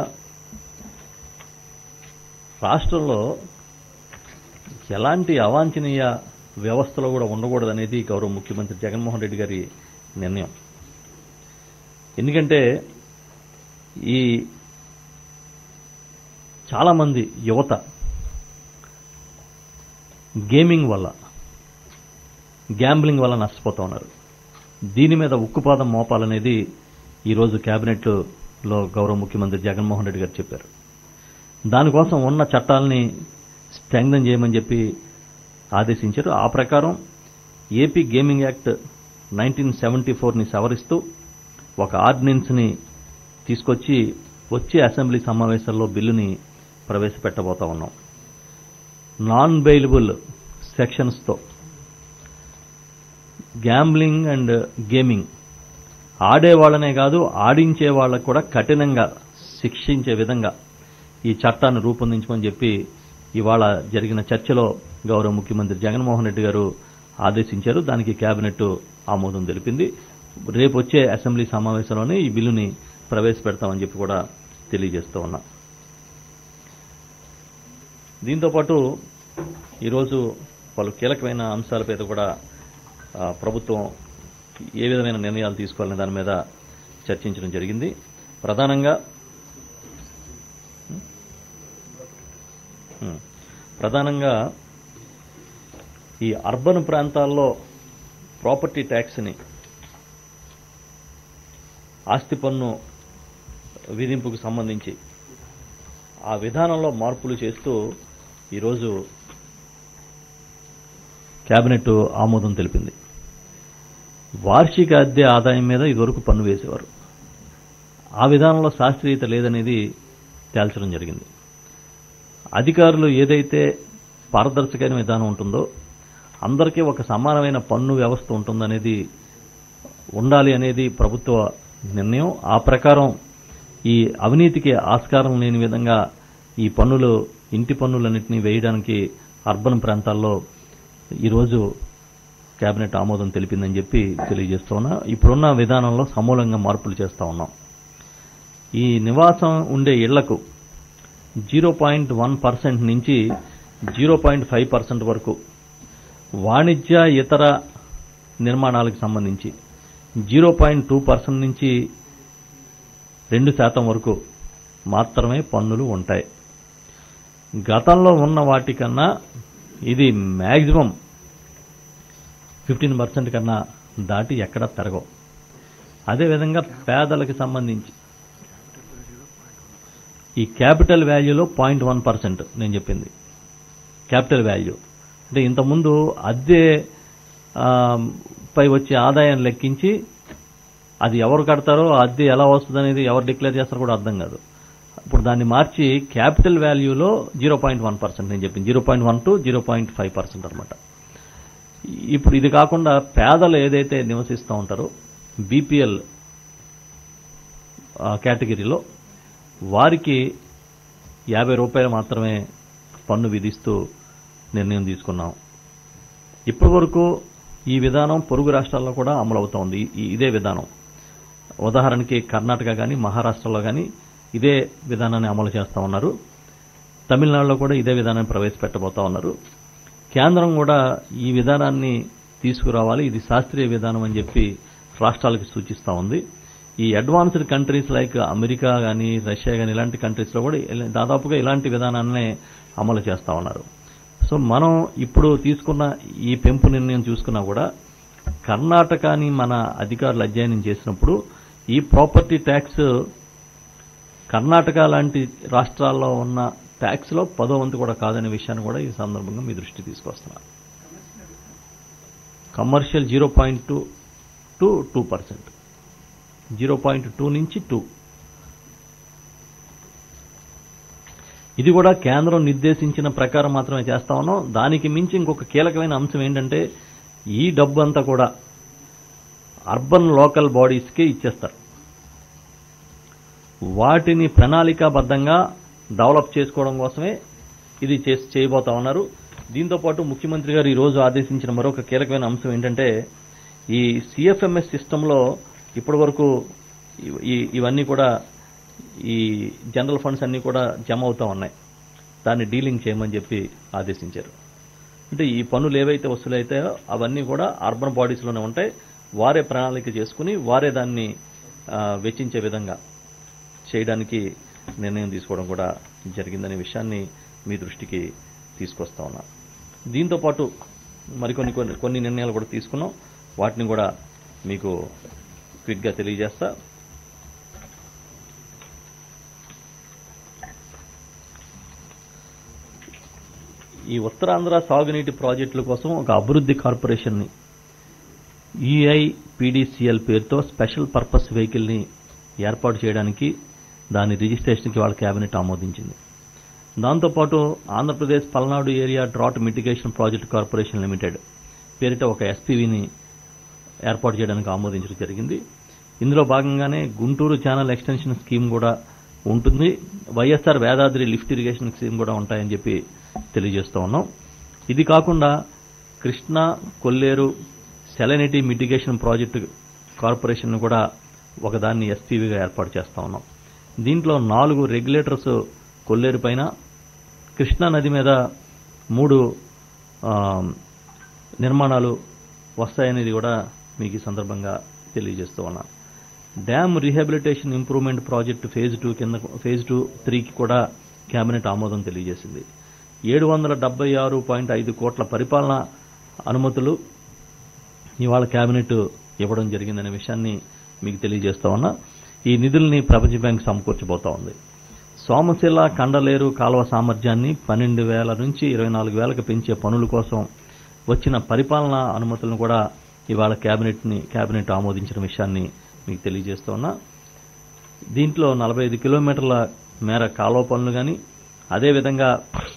రాష్ట్రంలో ఎలాంటి అవాంఛనీయ వ్యవస్థలో కూడా ఉండకూడదనేది గౌరవ ముఖ్యమంత్రి జగన్మోహన్ రెడ్డి గారి నిర్ణయం ఎందుకంటే ఈ చాలామంది యువత గేమింగ్ వల్ల గ్యాంబ్లింగ్ వల్ల నష్టపోతా ఉన్నారు దీని మీద ఉక్కుపాదం మోపాలనేది ఈరోజు కేబినెట్లో గౌరవ ముఖ్యమంత్రి జగన్మోహన్ రెడ్డి గారు చెప్పారు దానికోసం ఉన్న చట్టాలని స్ట్రెంగ్థన్ చేయమని చెప్పి ఆదేశించారు ఆ ప్రకారం AP gaming act nineteen seventy ఫోర్ని సవరిస్తూ ఒక ఆర్డినెన్స్ని తీసుకొచ్చి వచ్చే అసెంబ్లీ సమావేశాల్లో బిల్లుని ప్రవేశపెట్టబోతా ఉన్నాం నాన్ బెయిలబుల్ సెక్షన్స్తో గ్యాంబ్లింగ్ అండ్ గేమింగ్ ఆడే వాళ్ళనే కాదు ఆడించే వాళ్ళకు కూడా కఠినంగా శిక్షించే విధంగా ఈ చట్టాన్ని రూపొందించమని చెప్పి ఇవాళ జరిగిన చర్చలో గౌరవ ముఖ్యమంత్రి జగన్మోహన్ రెడ్డి గారు ఆదేశించారు దానికి కేబినెట్ ఆమోదం తెలిపింది రేపు వచ్చే అసెంబ్లీ సమావేశంలోనే ఈ బిల్లుని ప్రవేశపెడతామని చెప్పి కూడా తెలియజేస్తూ ఉన్నా దీంతోపాటు ఈరోజు పలు కీలకమైన అంశాలపై కూడా ఆ, ప్రభుత్వం ఏ విధమైన నిర్ణయాలు తీసుకోవాలనే దాని మీద చర్చించడం జరిగింది ప్రధానంగా ఉమ్, ప్రధానంగా ఈ అర్బన్ ప్రాంతాల్లో ప్రాపర్టీ ట్యాక్స్ని ఆస్తి పన్ను విధింపుకు సంబంధించి ఆ విధానంలో మార్పులు చేస్తూ ఈరోజు కేబినెట్ ఆమోదం తెలిపింది వార్షిక అద్దె ఆదాయం మీద ఇదివరకు పన్ను వేసేవారు ఆ విధానంలో శాస్త్రీయత లేదనేది తేల్చడం జరిగింది అధికారులు ఏదైతే పారదర్శకమైన విధానం ఉంటుందో అందరికీ ఒక సమానమైన పన్ను వ్యవస్థ ఉంటుందనేది ఉండాలి అనేది ప్రభుత్వ నిర్ణయం ఆ ప్రకారం ఈ అవినీతికి ఆస్కారం లేని విధంగా ఈ పన్నులు ఇంటి పన్నులన్నింటినీ వేయడానికి అర్బన్ ప్రాంతాల్లో ఈరోజు కేబినెట్ ఆమోదం తెలిపిందని చెప్పి తెలియజేస్తూ ఉన్నా ఇప్పుడున్న విధానంలో సమూలంగా మార్పులు చేస్తా ఉన్నాం ఈ నివాసం ఉండే ఇళ్లకు జీరో పాయింట్ వన్ పర్సెంట్ నుంచి జీరో పాయింట్ ఫైవ్ పర్సెంట్ వరకు వాణిజ్య ఇతర నిర్మాణాలకు సంబంధించి జీరో పాయింట్ టూ పర్సెంట్ నుంచి రెండు శాతం వరకు మాత్రమే పన్నులు ఉంటాయి గతంలో ఉన్న వాటికన్నా ఇది మ్యాక్సిమం ఫిఫ్టీన్ పర్సెంట్ కన్నా దాటి ఎక్కడ పెరగవు అదేవిధంగా పేదలకు సంబంధించి ఈ క్యాపిటల్ వాల్యూలో పాయింట్ వన్ పర్సెంట్ నేను చెప్పింది క్యాపిటల్ వాల్యూ అంటే ఇంతకుముందు అద్దె ఆ, పై వచ్చే ఆదాయం లెక్కించి అది ఎవరు కడతారో ఆ అద్దె ఎలా వస్తుంది అనేది ఎవరు డిక్లేర్ చేస్తారో కూడా అర్థం కాదు ఇప్పుడు దాన్ని మార్చి క్యాపిటల్ వాల్యూలో జీరో పాయింట్ వన్ పర్సెంట్ నేను చెప్పింది zero point one to zero point five percent అనమాట ఇప్పుడు ఇది కాకుండా పేదలు ఏదైతే నివసిస్తూ ఉంటారో బీపీఎల్ కేటగిరీలో వారికి యాభై రూపాయలు మాత్రమే పన్ను విధిస్తూ నిర్ణయం తీసుకున్నాం ఇప్పటి వరకు ఈ విధానం పొరుగు రాష్ట్రాల్లో కూడా అమలవుతా ఉంది ఈ- ఇదే విధానం ఉదాహరణకి కర్ణాటక కానీ మహారాష్ట్రలో కానీ ఇదే విధానాన్ని అమలు చేస్తూ ఉన్నారు తమిళనాడులో కూడా ఇదే విధానాన్ని ప్రవేశపెట్టబోతా ఉన్నారు కేంద్రం కూడా ఈ విధానాన్ని తీసుకురావాలి ఇది శాస్త్రీయ విధానం అని చెప్పి రాష్ట్రాలకు సూచిస్తూ ఉంది ఈ అడ్వాన్స్డ్ కంట్రీస్ లైక్ అమెరికా కానీ రష్యా కానీ ఇలాంటి కంట్రీస్లో కూడా ఇలా- దాదాపుగా ఇలాంటి విధానాన్నే అమలు చేస్తూ ఉన్నారు సో మనం ఇప్పుడు తీసుకున్న ఈ పెంపు నిర్ణయం చూసుకున్నా కూడా కర్ణాటకని మన అధికారులు అధ్యయనం చేసినప్పుడు ఈ ప్రాపర్టీ ట్యాక్స్ కర్ణాటక లాంటి రాష్ట్రాల్లో ఉన్న ట్యాక్స్ లో పదో వంతు కూడా కాదనే విషయాన్ని కూడా ఈ సందర్భంగా మీ దృష్టి తీసుకొస్తున్నా commercial zero point two to two percent zero point two నుంచి టూ ఇది కూడా కేంద్రం నిర్దేశించిన ప్రకారం మాత్రమే చేస్తా ఉన్నాం దానికి మించి ఇంకొక కీలకమైన అంశం ఏంటంటే ఈ డబ్బు అంతా కూడా అర్బన్ లోకల్ బాడీస్కే ఇచ్చేస్తారు వాటిని ప్రణాళికాబద్ధంగా డెవలప్ చేసుకోవడం కోసమే ఇది చేసి చేయబోతా ఉన్నారు దీంతో పాటు ముఖ్యమంత్రి గారు ఈ రోజు ఆదేశించిన మరొక కీలకమైన అంశం ఏంటంటే ఈ సిఎఫ్ఎంఎస్ సిస్టంలో ఇప్పటి వరకు ఇవన్నీ కూడా ఈ జనరల్ ఫండ్స్ అన్ని కూడా జమ అవుతా ఉన్నాయి దాన్ని డీలింగ్ చేయమని చెప్పి ఆదేశించారు అంటే ఈ పనులు ఏవైతే వసూలైతాయో అవన్నీ కూడా అర్బన్ బాడీస్లోనే ఉంటాయి వారే ప్రణాళిక చేసుకుని వారే దాన్ని ఆ, వెచ్చించే విధంగా చేయడానికి నిర్ణయం తీసుకోవడం కూడా జరిగిందనే విషయాన్ని మీ దృష్టికి తీసుకొస్తా ఉన్నా దీంతో పాటు మరికొన్ని కొన్ని కొన్ని నిర్ణయాలు కూడా తీసుకున్నాం వాటిని కూడా మీకు క్విక్గా తెలియజేస్తా ఈ ఉత్తరాంధ్ర సాగునీటి ప్రాజెక్టుల కోసం ఒక అభివృద్ధి కార్పొరేషన్ని ఈఐపిడిసిఎల్ పేరుతో స్పెషల్ పర్పస్ వెహికల్ని ఏర్పాటు చేయడానికి దాని రిజిస్ట్రేషన్కి వాళ్ళ కేబినెట్ ఆమోదించింది దాంతోపాటు Andhra Pradesh Palnadu area drought mitigation project corporation limited పేరిట ఒక ఎస్పీవీని ఏర్పాటు చేయడానికి ఆమోదించడం జరిగింది ఇందులో భాగంగానే గుంటూరు ఛానల్ ఎక్స్టెన్షన్ స్కీమ్ కూడా ఉంటుంది YSR Vedadri lift irrigation scheme కూడా ఉంటాయని చెప్పి తెలియజేస్తూ ఉన్నాం ఇది కాకుండా Krishna Kolleru salinity mitigation project corporation కూడా ఒకదాన్ని ఎస్పీవీగా ఏర్పాటు చేస్తా ఉన్నాం దీంట్లో నాలుగు రెగ్యులేటర్స్ కొల్లేరు పైన కృష్ణా నది మీద మూడు ఆ, నిర్మాణాలు వస్తాయనేది కూడా మీకు ఈ సందర్భంగా తెలియజేస్తూ ఉన్నా dam rehabilitation improvement project phase two కింద ఫేజ్ టూ త్రీకి కూడా కేబినెట్ ఆమోదం తెలియజేసింది ఏడు వందల డెబ్బై ఆరు పాయింట్ ఐదు కోట్ల పరిపాలన అనుమతులు ఇవాళ కేబినెట్ ఇవ్వడం జరిగిందనే విషయాన్ని మీకు తెలియజేస్తా ఉన్నా ఈ నిధుల్ని ప్రపంచ బ్యాంక్ సమకూర్చబోతా ఉంది సోమశిల కండలేరు కాలువ సామర్థ్యాన్ని పన్నెండు వేల నుంచి ఇరవై నాలుగు వేలకు పెంచే పనుల కోసం వచ్చిన పరిపాలనా అనుమతులను కూడా ఇవాళ కేబినెట్ని కేబినెట్ ఆమోదించిన విషయాన్ని మీకు తెలియజేస్తూ ఉన్నా దీంట్లో నలభై ఐదు కిలోమీటర్ల మేర కాలువ పనులు కానీ అదేవిధంగా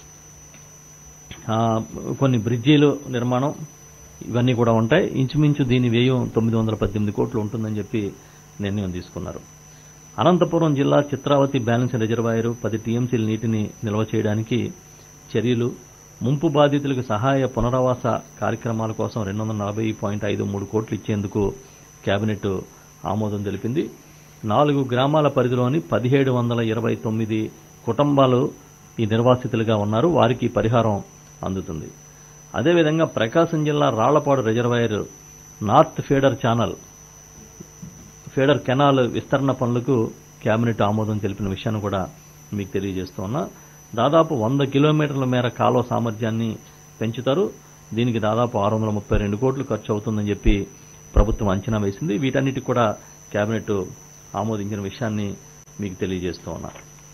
ఆ, కొన్ని బ్రిడ్జీలు నిర్మాణం ఇవన్నీ కూడా ఉంటాయి ఇంచుమించు దీని వ్యయం తొమ్మిది వందల పద్దెనిమిది కోట్లు ఉంటుందని చెప్పి నిర్ణయం తీసుకున్నారు అనంతపురం జిల్లా చిత్రావతి బ్యాలెన్స్ రిజర్వాయరు పది టీఎంసీల నీటిని నిల్వ చేయడానికి చర్యలు ముంపు బాధితులకు సహాయ పునరావాస కార్యక్రమాల కోసం రెండు వందల నలభై పాయింట్ ఐదు మూడు కోట్లు ఇచ్చేందుకు కేబినెట్ ఆమోదం తెలిపింది నాలుగు గ్రామాల పరిధిలోని పదిహేడు వందల ఇరవై తొమ్మిది కుటుంబాలు ఈ నిర్వాసితులుగా ఉన్నారు వారికి పరిహారం అందుతుంది అదేవిధంగా ప్రకాశం జిల్లా Rallapadu reservoir north feeder channel feeder canal విస్తరణ పనులకు కేబినెట్ ఆమోదం తెలిపిన విషయాన్ని కూడా మీకు తెలియజేస్తున్నా దాదాపు వంద కిలోమీటర్ల మేర కాలువ సామర్థ్యాన్ని పెంచుతారు దీనికి దాదాపు ఆరు వందల ముప్పై రెండు కోట్లు ఖర్చు అవుతుందని చెప్పి ప్రభుత్వం అంచనా వేసింది వీటన్నిటికి కూడా కేబినెట్ ఆమోదించిన విషయాన్ని మీకు తెలియజేస్తూ ఉన్నా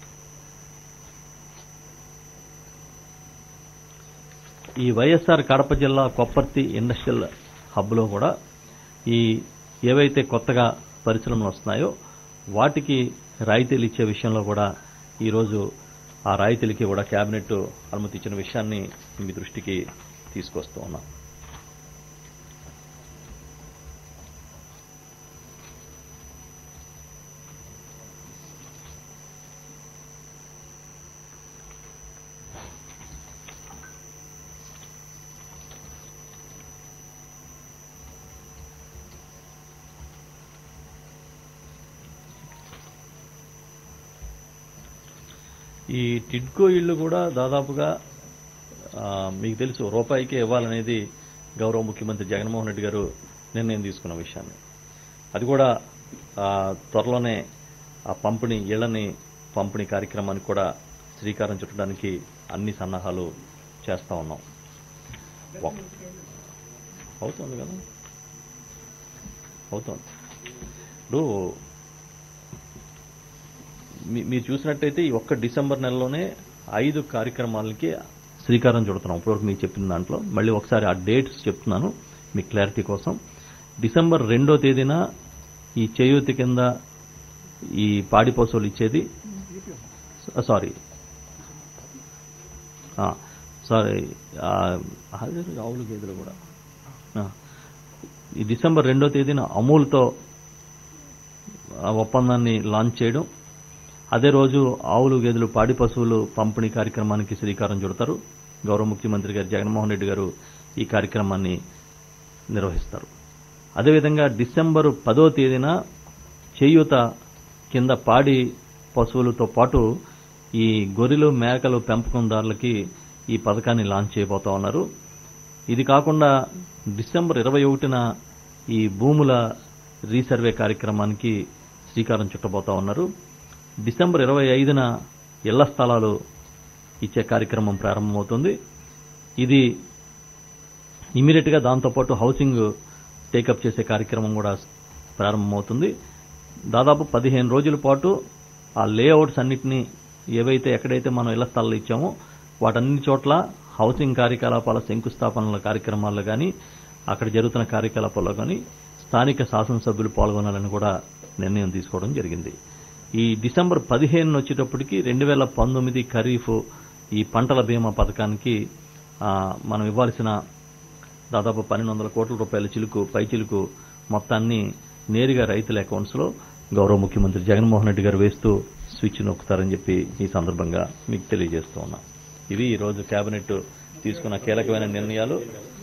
ఈ వైఎస్ఆర్ కడప జిల్లా కొప్పర్తి ఇండస్ట్రియల్ హబ్లో కూడా ఈ ఏవైతే కొత్తగా పరిశ్రమలు వస్తున్నాయో వాటికి రాయితీలు ఇచ్చే విషయంలో కూడా ఈరోజు ఆ రాయితీలకి కూడా కేబినెట్ అనుమతి ఇచ్చిన విషయాన్ని మీ దృష్టికి తీసుకొస్తూ ఉన్నాం ఈ టిడ్కో ఇళ్లు కూడా దాదాపుగా ఆ, మీకు తెలుసు రూపాయికే ఇవ్వాలనేది గౌరవ ముఖ్యమంత్రి జగన్మోహన్ రెడ్డి గారు నిర్ణయం తీసుకున్న విషయాన్ని అది కూడా ఆ, త్వరలోనే ఆ పంపిణీ ఇళ్లని పంపిణీ కార్యక్రమానికి కూడా శ్రీకారం చుట్టడానికి అన్ని సన్నాహాలు చేస్తా ఉన్నాం ఒక్- అవుతుంది కదా అవుతుంది ఇప్పుడు మీ- మీరు చూసినట్టయితే ఈ ఒక్క డిసెంబర్ నెలలోనే ఐదు కార్యక్రమాలకి శ్రీకారం చుడుతున్నాం ఇప్పటివరకు మీకు చెప్పిన దాంట్లో మళ్ళీ ఒకసారి ఆ డేట్స్ చెప్తున్నాను మీ క్లారిటీ కోసం డిసెంబర్ రెండో తేదీన ఈ చేయూతి కింద ఈ పాడి పశువులు ఇచ్చేది సారీ ఆ, సారీ ఆ, అదే ఆవులు గేదెలు కూడా ఆ, ఈ డిసెంబర్ రెండో తేదీన అమూల్తో ఆ ఒప్పందాన్ని లాంచ్ చేయడం అదే రోజు ఆవులు గేదెలు పాడి పశువులు పంపిణీ కార్యక్రమానికి శ్రీకారం చుడతారు గౌరవ ముఖ్యమంత్రి గారు జగన్మోహన్ రెడ్డి గారు ఈ కార్యక్రమాన్ని నిర్వహిస్తారు అదేవిధంగా డిసెంబర్ పదో తేదీన చేయూత కింద పాడి పశువులతో పాటు ఈ గొర్రెలు మేకలు పెంపకందారులకి ఈ పథకాన్ని లాంచ్ చేయబోతా ఉన్నారు ఇది కాకుండా డిసెంబర్ ఇరవై ఒకటిన ఈ భూముల రీసర్వే కార్యక్రమానికి శ్రీకారం చుట్టబోతా ఉన్నారు డిసెంబర్ ఇరవై ఐదున ఇళ్ల స్థలాలు ఇచ్చే కార్యక్రమం ప్రారంభమవుతుంది ఇది ఇమీడియట్ గా దాంతోపాటు హౌసింగ్ టేకప్ చేసే కార్యక్రమం కూడా ప్రారంభమవుతుంది దాదాపు పదిహేను రోజుల పాటు ఆ లేఅవుట్స్ అన్నిటినీ ఏవైతే ఎక్కడైతే మనం ఇళ్ల స్థలాలు ఇచ్చామో వాటన్ని చోట్ల హౌసింగ్ కార్యకలాపాల శంకుస్థాపనల కార్యక్రమాల్లో కానీ అక్కడ జరుగుతున్న కార్యకలాపాల్లో కానీ స్థానిక శాసనసభ్యులు పాల్గొనాలని కూడా నిర్ణయం తీసుకోవడం జరిగింది ఈ డిసెంబర్ పదిహేను వచ్చేటప్పటికి రెండు వేల పంతొమ్మిది ఖరీఫ్ ఈ పంటల బీమా పథకానికి ఆ, మనం ఇవ్వాల్సిన దాదాపు పన్నెండు వందల కోట్ల రూపాయల చిలుకు పై చిలుకు మొత్తాన్ని నేరుగా రైతుల అకౌంట్స్ లో గౌరవ ముఖ్యమంత్రి జగన్మోహన్ రెడ్డి గారు వేస్తూ స్విచ్ నొక్కుతారని చెప్పి ఈ సందర్భంగా మీకు తెలియజేస్తూ ఉన్నా ఇవి ఈ రోజు కేబినెట్ తీసుకున్న కీలకమైన నిర్ణయాలు